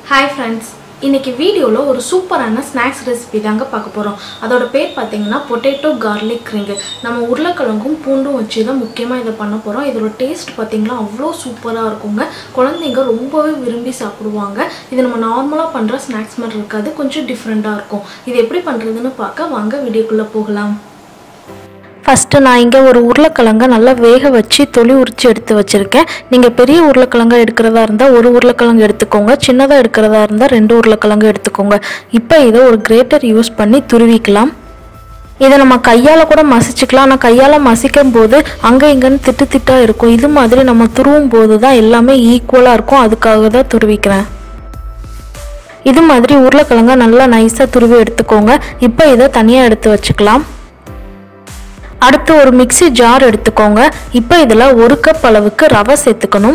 hi friends இன்னைக்கு வீடியோவில் ஒரு சூப்பரான ஸ்நாக்ஸ் ரெசிபி தாங்க பார்க்க போகிறோம் அதோட பேர் பார்த்தீங்கன்னா பொட்டேட்டோ கார்லிக் ரிங்கு நம்ம உருளைக்கிழங்கும் பூண்டும் வச்சு தான் முக்கியமாக இதை பண்ண போகிறோம் இதோட டேஸ்ட் பார்த்தீங்கன்னா அவ்வளோ சூப்பராக இருக்குங்க குழந்தைங்க ரொம்பவே விரும்பி சாப்பிடுவாங்க இது நம்ம நார்மலாக பண்ணுற ஸ்நாக்ஸ் மாதிரி இருக்காது கொஞ்சம் டிஃப்ரெண்ட்டாக இருக்கும் இது எப்படி பண்ணுறதுன்னு பார்க்க வாங்க வீடியோக்குள்ளே போகலாம் ஃபஸ்ட்டு நான் இங்கே ஒரு உருளைக்கிழங்க நல்லா வேக வச்சு தொளி உரித்து எடுத்து வச்சுருக்கேன் நீங்கள் பெரிய உருளைக்கிழங்க எடுக்கிறதா இருந்தால் ஒரு உருளைக்கிழங்கு எடுத்துக்கோங்க சின்னதாக எடுக்கிறதா இருந்தால் ரெண்டு உருளைக்கிழங்கு எடுத்துக்கோங்க இப்போ இதை ஒரு கிரேட்டர் யூஸ் பண்ணி துருவிக்கலாம் இதை நம்ம கையால் கூட மசிச்சுக்கலாம் ஆனால் கையால் மசிக்கும் போது அங்கே இங்கேன்னு திட்டு திட்டாக இருக்கும் இது மாதிரி நம்ம துருவும் போது தான் எல்லாமே ஈக்குவலாக இருக்கும் அதுக்காக தான் துருவிக்கிறேன் இது மாதிரி உருளைக்கிழங்க நல்லா நைஸாக துருவி எடுத்துக்கோங்க இப்போ இதை தனியாக எடுத்து வச்சுக்கலாம் அடுத்து ஒரு மிக்ஸி ஜார் எடுத்துக்கோங்க இப்போ இதில் ஒரு கப் அளவுக்கு ரவை சேர்த்துக்கணும்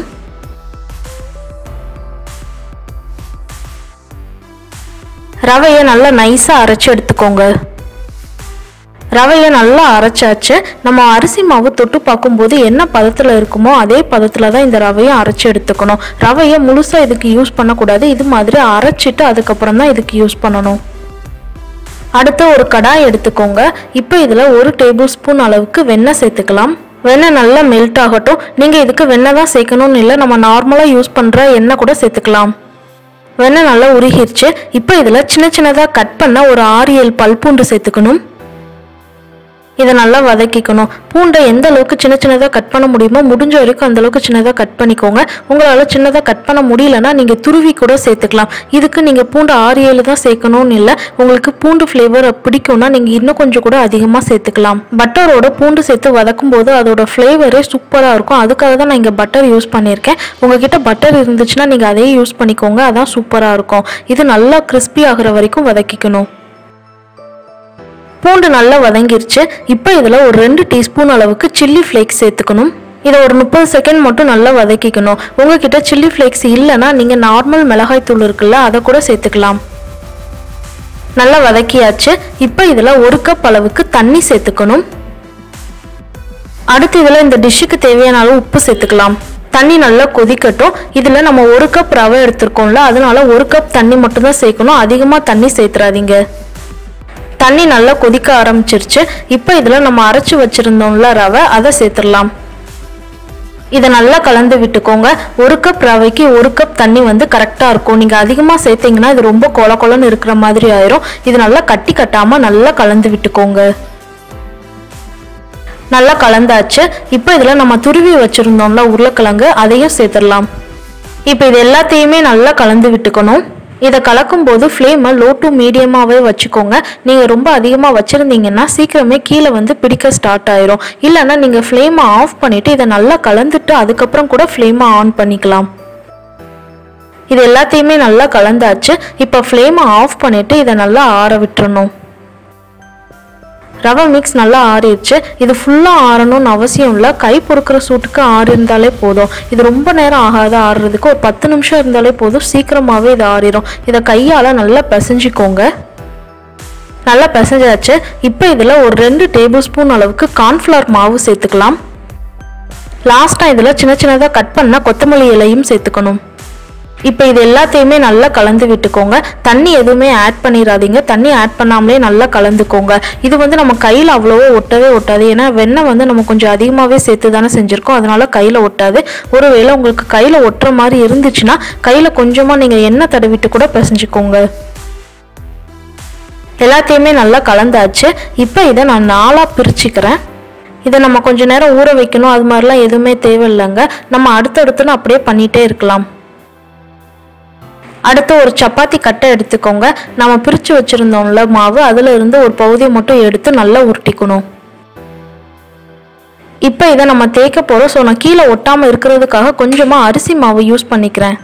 ரவையை நல்லா நைஸாக அரைச்சி எடுத்துக்கோங்க ரவையை நல்லா அரைச்சாச்சு நம்ம அரிசி மாவு தொட்டு பார்க்கும்போது என்ன பதத்தில் இருக்குமோ அதே பதத்தில் தான் இந்த ரவையை அரைச்சி எடுத்துக்கணும் ரவையை முழுசாக இதுக்கு யூஸ் பண்ணக்கூடாது இது மாதிரி அரைச்சிட்டு அதுக்கப்புறம் தான் இதுக்கு யூஸ் பண்ணணும் அடுத்து ஒரு கடாய் எடுத்துக்கோங்க இப்போ இதில் ஒரு டேபிள் ஸ்பூன் அளவுக்கு வெண்ணெய் சேர்த்துக்கலாம் வெண்ணெய் நல்லா மெல்ட் ஆகட்டும் நீங்கள் இதுக்கு வெண்ணெய் தான் சேர்க்கணும்னு இல்லை நம்ம நார்மலாக யூஸ் பண்ணுற எண்ணெய் கூட சேர்த்துக்கலாம் வெண்ணெய் நல்லா உருகிருச்சு இப்போ இதில் சின்ன சின்னதாக கட் பண்ண ஒரு ஆறு ஏழு பல்பூண்டு சேர்த்துக்கணும் இதை நல்லா வதக்கிக்கணும் பூண்டை எந்த அளவுக்கு சின்ன சின்னதாக கட் பண்ண முடியுமோ முடிஞ்ச வரைக்கும் அந்த அளவுக்கு சின்னதாக கட் பண்ணிக்கோங்க உங்களால் சின்னதாக கட் பண்ண முடியலன்னா நீங்கள் துருவி கூட சேர்த்துக்கலாம் இதுக்கு நீங்கள் பூண்டு ஆறு ஏழு தான் சேர்க்கணும்னு இல்லை உங்களுக்கு பூண்டு ஃப்ளேவர் பிடிக்கும்னா நீங்கள் இன்னும் கொஞ்சம் கூட அதிகமாக சேர்த்துக்கலாம் பட்டரோட பூண்டு சேர்த்து வதக்கும் போது அதோட ஃப்ளேவரே சூப்பராக இருக்கும் அதுக்காக தான் நான் இங்கே பட்டர் யூஸ் பண்ணியிருக்கேன் உங்ககிட்ட பட்டர் இருந்துச்சுன்னா நீங்கள் அதையே யூஸ் பண்ணிக்கோங்க அதான் சூப்பராக இருக்கும் இது நல்லா கிறிஸ்பி ஆகிற வரைக்கும் வதக்கிக்கணும் பூண்டு நல்லா வதங்கிருச்சு இப்போ இதில் ஒரு ரெண்டு டீஸ்பூன் அளவுக்கு சில்லி ஃப்ளேக்ஸ் சேர்த்துக்கணும் இதை ஒரு முப்பது செகண்ட் மட்டும் நல்லா வதக்கிக்கணும் உங்ககிட்ட சில்லி ஃப்ளேக்ஸ் இல்லைன்னா நீங்கள் நார்மல் மிளகாய் தூள் இருக்குல்ல அதை கூட சேர்த்துக்கலாம் நல்லா வதக்கியாச்சு இப்போ இதில் ஒரு கப் அளவுக்கு தண்ணி சேர்த்துக்கணும் அடுத்து இதில் இந்த டிஷ்ஷுக்கு தேவையான அளவு உப்பு சேர்த்துக்கலாம் தண்ணி நல்லா கொதிக்கட்டும் இதில் நம்ம ஒரு கப் ரவை எடுத்திருக்கோம்ல அதனால ஒரு கப் தண்ணி மட்டும்தான் சேர்க்கணும் அதிகமாக தண்ணி சேர்த்துறாதீங்க தண்ணி நல்லா கொதிக்க ஆரம்பிச்சிருச்சு இப்போ இதில் நம்ம அரைச்சி வச்சுருந்தோம்ல ரவை அதை சேர்த்துடலாம் இதை நல்லா கலந்து விட்டுக்கோங்க ஒரு கப் ரவைக்கு ஒரு கப் தண்ணி வந்து கரெக்டாக இருக்கும் நீங்கள் அதிகமாக சேர்த்தீங்கன்னா இது ரொம்ப கொல கொலன்னு இருக்கிற மாதிரி ஆயிரும் இது நல்லா கட்டி கட்டாமல் நல்லா கலந்து விட்டுக்கோங்க நல்லா கலந்தாச்சு இப்போ இதில் நம்ம துருவி வச்சுருந்தோம்ல உருளைக்கிழங்கு அதையும் சேர்த்துடலாம் இப்போ இது எல்லாத்தையுமே நல்லா கலந்து விட்டுக்கணும் இதை கலக்கும் போது ஃப்ளேமை லோ டு மீடியமாகவே வச்சுக்கோங்க நீங்கள் ரொம்ப அதிகமாக வச்சுருந்தீங்கன்னா சீக்கிரமே கீழே வந்து பிடிக்க ஸ்டார்ட் ஆயிரும் இல்லைன்னா நீங்கள் ஃப்ளேமை ஆஃப் பண்ணிவிட்டு இதை நல்லா கலந்துட்டு அதுக்கப்புறம் கூட ஃப்ளேமை ஆன் பண்ணிக்கலாம் இது எல்லாத்தையுமே நல்லா கலந்தாச்சு இப்போ ஃப்ளேமை ஆஃப் பண்ணிவிட்டு இதை நல்லா ஆற விட்டுறணும் ரவை மிக்ஸ் நல்லா ஆறிடுச்சு இது ஃபுல்லாக ஆறணும்னு அவசியம் இல்லை கை பொறுக்கிற சூட்டுக்கு ஆறு இருந்தாலே போதும் இது ரொம்ப நேரம் ஆகாத ஆறுறதுக்கு ஒரு பத்து நிமிஷம் இருந்தாலே போதும் சீக்கிரமாகவே இது ஆறிடும் இதை கையால் நல்லா பிசைஞ்சிக்கோங்க நல்லா பிசைஞ்சாச்சு இப்போ இதில் ஒரு ரெண்டு டேபிள் ஸ்பூன் அளவுக்கு கார்ன்ஃப்ளவர் மாவு சேர்த்துக்கலாம் லாஸ்ட்டாக இதில் சின்ன சின்னதாக கட் பண்ண கொத்தமல்லி இலையும் சேர்த்துக்கணும் இப்போ இது எல்லாத்தையுமே நல்லா கலந்து விட்டுக்கோங்க தண்ணி எதுவுமே ஆட் பண்ணிடாதீங்க தண்ணி ஆட் பண்ணாமலே நல்லா கலந்துக்கோங்க இது வந்து நம்ம கையில் அவ்வளோவோ ஒட்டவே ஒட்டாது ஏன்னா வெண்ணெய் வந்து நம்ம கொஞ்சம் அதிகமாகவே சேர்த்து தானே செஞ்சுருக்கோம் அதனால கையில் ஒட்டாது ஒருவேளை உங்களுக்கு கையில் ஒட்டுற மாதிரி இருந்துச்சுன்னா கையில் கொஞ்சமாக நீங்கள் எண்ணெய் தடவிட்டு கூட பிசைஞ்சுக்கோங்க எல்லாத்தையுமே நல்லா கலந்தாச்சு இப்போ இதை நான் நாலாக பிரிச்சுக்கிறேன் இதை நம்ம கொஞ்ச நேரம் ஊற வைக்கணும் அது மாதிரிலாம் எதுவுமே தேவையில்லைங்க நம்ம அடுத்தடுத்துன்னு அப்படியே பண்ணிகிட்டே இருக்கலாம் அடுத்து ஒரு சப்பாத்தி கட்டை எடுத்துக்கோங்க நம்ம பிரித்து வச்சுருந்தோம்ல மாவு அதில் இருந்து ஒரு பகுதியை மட்டும் எடுத்து நல்லா உருட்டிக்கணும் இப்போ இதை நம்ம தேய்க்க போகிறோம் ஸோ நான் கீழே ஒட்டாமல் இருக்கிறதுக்காக கொஞ்சமாக அரிசி மாவு யூஸ் பண்ணிக்கிறேன்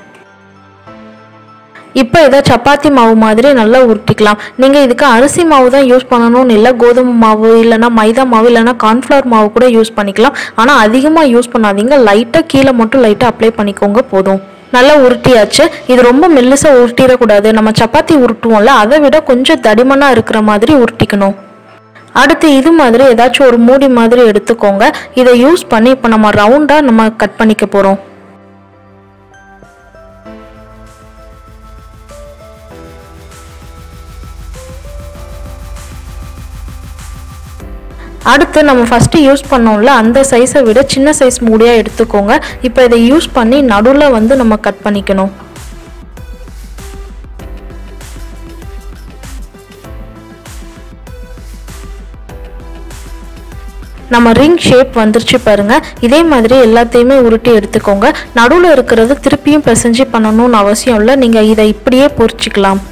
இப்போ இதை சப்பாத்தி மாவு மாதிரி நல்லா உருட்டிக்கலாம் நீங்கள் இதுக்கு அரிசி மாவு தான் யூஸ் பண்ணணும்னு இல்லை கோதுமை மாவு இல்லைனா மைதா மாவு இல்லைனா கார்ன்ஃப்ளவர் மாவு கூட யூஸ் பண்ணிக்கலாம் ஆனால் அதிகமாக யூஸ் பண்ணாதீங்க லைட்டாக கீழே மட்டும் லைட்டாக அப்ளை பண்ணிக்கோங்க போதும் நல்லா உருட்டியாச்சு இது ரொம்ப மெல்லிசாக உருட்டிடக்கூடாது நம்ம சப்பாத்தி உருட்டுவோம்ல அதை விட கொஞ்சம் தடிமனாக இருக்கிற மாதிரி உருட்டிக்கணும் அடுத்து இது மாதிரி ஏதாச்சும் ஒரு மூடி மாதிரி எடுத்துக்கோங்க இதை யூஸ் பண்ணி இப்போ நம்ம ரவுண்டாக நம்ம கட் பண்ணிக்க போகிறோம் அடுத்து நம்ம ஃபஸ்ட்டு யூஸ் பண்ணோம்ல அந்த சைஸை விட சின்ன சைஸ் மூடியாக எடுத்துக்கோங்க இப்போ இதை யூஸ் பண்ணி நடுவில் வந்து நம்ம கட் பண்ணிக்கணும் நம்ம ரிங் ஷேப் வந்துருச்சு பாருங்க இதே மாதிரி எல்லாத்தையுமே உருட்டி எடுத்துக்கோங்க நடுவில் இருக்கிறது திருப்பியும் பிசைஞ்சு பண்ணணும்னு அவசியம் இல்லை நீங்கள் இதை இப்படியே பொரிச்சிக்கலாம்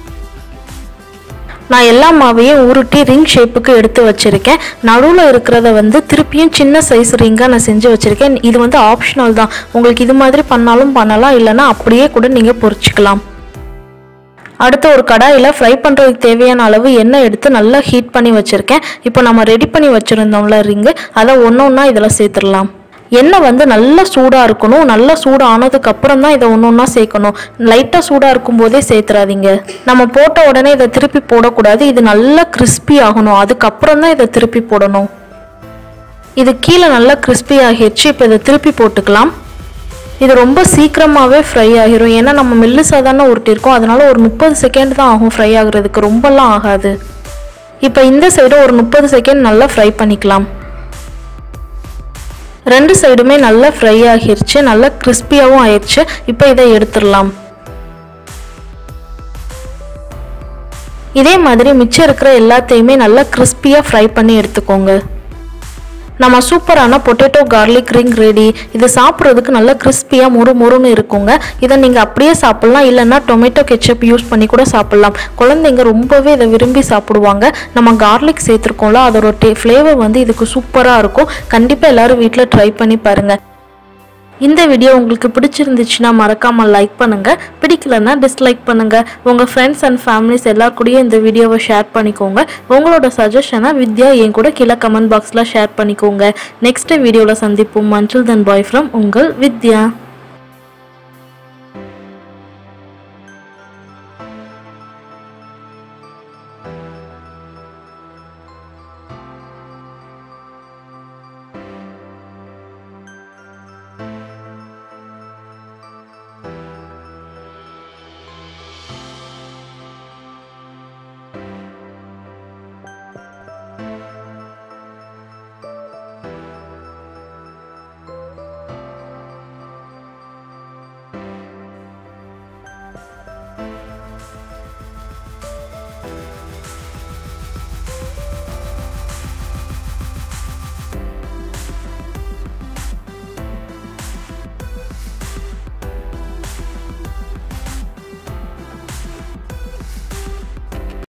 நான் எல்லா மாவையும் உருட்டி ரிங் ஷேப்புக்கு எடுத்து வச்சுருக்கேன் நடுவில் இருக்கிறத வந்து திருப்பியும் சின்ன சைஸ் ரிங்காக நான் செஞ்சு வச்சுருக்கேன் இது வந்து ஆப்ஷனல் தான் உங்களுக்கு இது மாதிரி பண்ணாலும் பண்ணலாம் இல்லைன்னா அப்படியே கூட நீங்கள் பொரிச்சிக்கலாம் அடுத்து ஒரு கடாயில் ஃப்ரை பண்ணுறதுக்கு தேவையான அளவு எண்ணெய் எடுத்து நல்லா ஹீட் பண்ணி வச்சுருக்கேன் இப்போ நம்ம ரெடி பண்ணி வச்சுருந்தோம்ல ரிங்கு அதை ஒன்று ஒன்றா இதில் சேர்த்துடலாம் எண்ணெய் வந்து நல்லா சூடாக இருக்கணும் நல்லா சூடாக ஆனதுக்கு அப்புறம் தான் இதை ஒன்று ஒன்றா சேர்க்கணும் லைட்டாக சூடாக இருக்கும் போதே சேர்த்துறாதீங்க நம்ம போட்ட உடனே இதை திருப்பி போடக்கூடாது இது நல்லா கிறிஸ்பி ஆகணும் அதுக்கப்புறம் தான் இதை திருப்பி போடணும் இது கீழே நல்லா கிறிஸ்பி ஆகிடுச்சு இப்போ இதை திருப்பி போட்டுக்கலாம் இது ரொம்ப சீக்கிரமாகவே ஃப்ரை ஆகிரும் ஏன்னா நம்ம மெல்லிசாக தானே உருட்டியிருக்கோம் அதனால ஒரு முப்பது செகண்ட் தான் ஆகும் ஃப்ரை ஆகுறதுக்கு ரொம்பலாம் ஆகாது இப்போ இந்த சைடு ஒரு முப்பது செகண்ட் நல்லா ஃப்ரை பண்ணிக்கலாம் ரெண்டு சைடுமே நல்லா ஃப்ரை ஆகிருச்சு நல்லா கிறிஸ்பியாகவும் ஆயிடுச்சு இப்போ இதை எடுத்துடலாம் இதே மாதிரி மிச்சம் இருக்கிற எல்லாத்தையுமே நல்லா கிறிஸ்பியாக ஃப்ரை பண்ணி எடுத்துக்கோங்க நம்ம சூப்பரான பொட்டேட்டோ கார்லிக் ரிங் ரெடி இது சாப்பிட்றதுக்கு நல்லா கிறிஸ்பியாக மொறு மொறுன்னு இருக்குங்க இதை நீங்கள் அப்படியே சாப்பிட்லாம் இல்லைன்னா டொமேட்டோ கெச்சப் யூஸ் பண்ணி கூட சாப்பிட்லாம் குழந்தைங்க ரொம்பவே இதை விரும்பி சாப்பிடுவாங்க நம்ம கார்லிக் சேர்த்துருக்கோம்ல அதோட டே ஃப்ளேவர் வந்து இதுக்கு சூப்பராக இருக்கும் கண்டிப்பாக எல்லோரும் வீட்டில் ட்ரை பண்ணி பாருங்கள் இந்த வீடியோ உங்களுக்கு பிடிச்சிருந்துச்சுன்னா மறக்காமல் லைக் பண்ணுங்கள் பிடிக்கலன்னா டிஸ்லைக் பண்ணுங்கள் உங்கள் ஃப்ரெண்ட்ஸ் அண்ட் ஃபேமிலிஸ் எல்லார் கூடயும் இந்த வீடியோவை ஷேர் பண்ணிக்கோங்க உங்களோட சஜஷனை வித்யா என் கூட கீழே கமெண்ட் பாக்ஸில் ஷேர் பண்ணிக்கோங்க நெக்ஸ்ட் வீடியோவில் சந்திப்போம் மஞ்சள் தன் பாய் ஃப்ரம் உங்கள் வித்யா